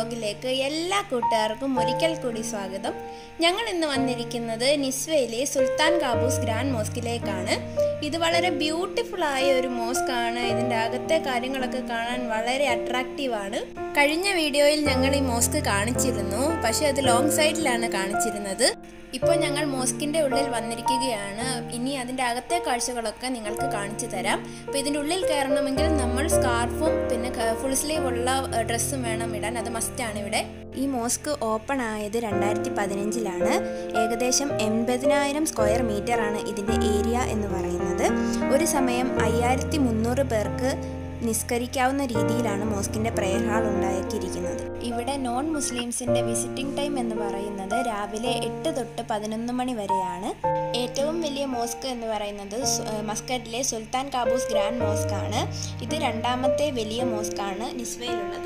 വ്ലോഗിലേക്ക് എല്ലാ കൂട്ടുകാർക്കും ഒരിക്കൽ കൂടി സ്വാഗതം ഞങ്ങൾ ഇന്ന് വന്നിരിക്കുന്നത് നിസ്വയിലെ സുൽത്താൻ കാബൂസ് ഗ്രാൻഡ് മോസ്കിലേക്കാണ് ഇത് വളരെ ബ്യൂട്ടിഫുൾ ആയ ഒരു മോസ്ക് ആണ് ഇതിൻ്റെ അകത്തെ കാര്യങ്ങളൊക്കെ കാണാൻ വളരെ അട്രാക്റ്റീവ് ആണ് കഴിഞ്ഞ വീഡിയോയിൽ ഞങ്ങൾ ഈ മോസ്ക് കാണിച്ചിരുന്നു പക്ഷേ അത് ലോങ് സൈഡിലാണ് കാണിച്ചിരുന്നത് ഇപ്പോൾ ഞങ്ങൾ മോസ്കിൻ്റെ ഉള്ളിൽ വന്നിരിക്കുകയാണ് ഇനി അതിൻ്റെ അകത്തെ കാഴ്ചകളൊക്കെ നിങ്ങൾക്ക് കാണിച്ചു തരാം അപ്പോൾ ഇതിൻ്റെ ഉള്ളിൽ കയറണമെങ്കിൽ നമ്മൾ സ്കാർഫും പിന്നെ ഫുൾ സ്ലീവ് ഉള്ള ഡ്രസ്സും വേണം ഇടാൻ അത് മസ്റ്റാണ് ഇവിടെ ഈ മോസ്ക് ഓപ്പൺ ആയത് രണ്ടായിരത്തി പതിനഞ്ചിലാണ് ഏകദേശം എൺപതിനായിരം സ്ക്വയർ മീറ്റർ ആണ് ഇതിൻ്റെ ഏരിയ എന്ന് പറയുന്നത് ഒരു സമയം അയ്യായിരത്തി മുന്നൂറ് പേർക്ക് നിസ്കരിക്കാവുന്ന രീതിയിലാണ് മോസ്കിന്റെ പ്രയർ ഹാൾ ഉണ്ടാക്കിയിരിക്കുന്നത് ഇവിടെ നോൺ മുസ്ലിംസിന്റെ വിസിറ്റിംഗ് ടൈം എന്ന് പറയുന്നത് രാവിലെ എട്ട് തൊട്ട് പതിനൊന്ന് മണി വരെയാണ് ഏറ്റവും വലിയ മോസ്ക് എന്ന് പറയുന്നത് സു- ഏഹ് മസ്കറ്റിലെ സുൽത്താൻ കാബൂസ് ഗ്രാൻഡ് മോസ്ക് ആണ് ഇത് രണ്ടാമത്തെ വലിയ മോസ്ക് ആണ് നിസ്വയിലുള്ളത്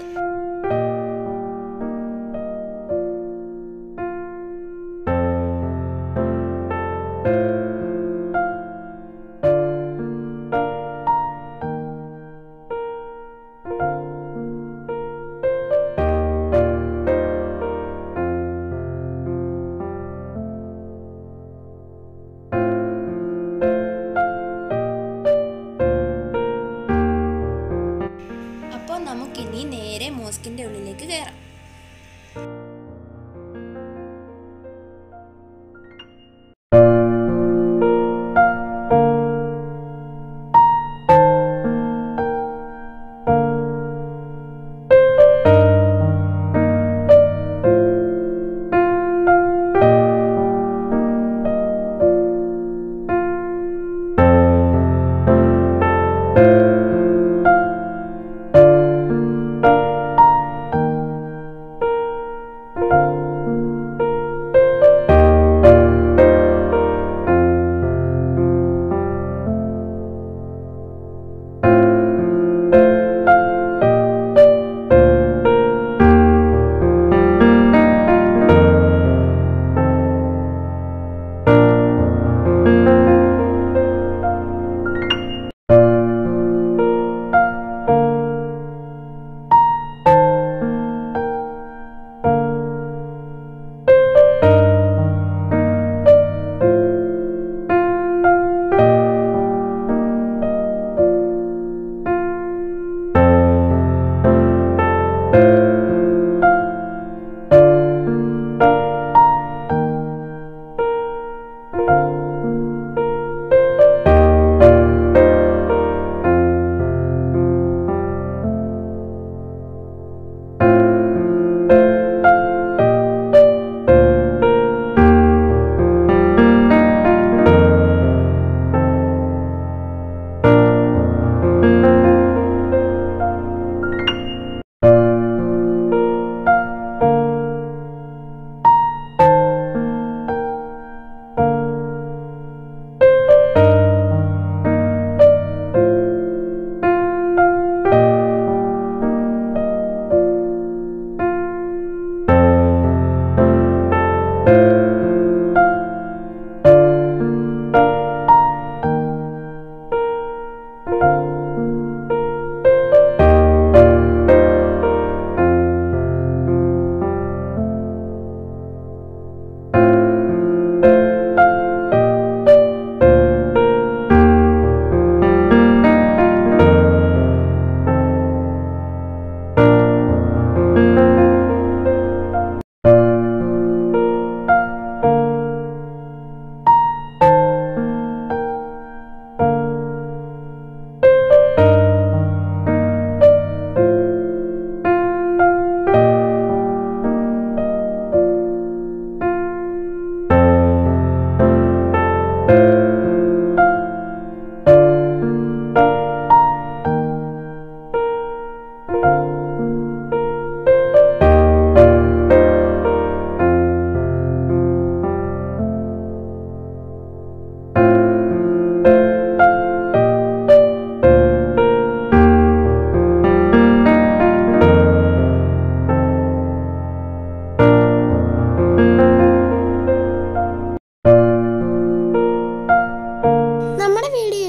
അപ്പോൾ നമുക്കിനി നേരെ മോസ്കിന്റെ ഉള്ളിലേക്ക് കയറാം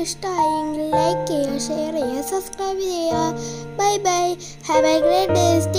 ഇഷ്ടമായെങ്കിൽ ലൈക്ക് ചെയ്യുക ഷെയർ ചെയ്യുക സബ്സ്ക്രൈബ് ചെയ്യുക bye bye have a great day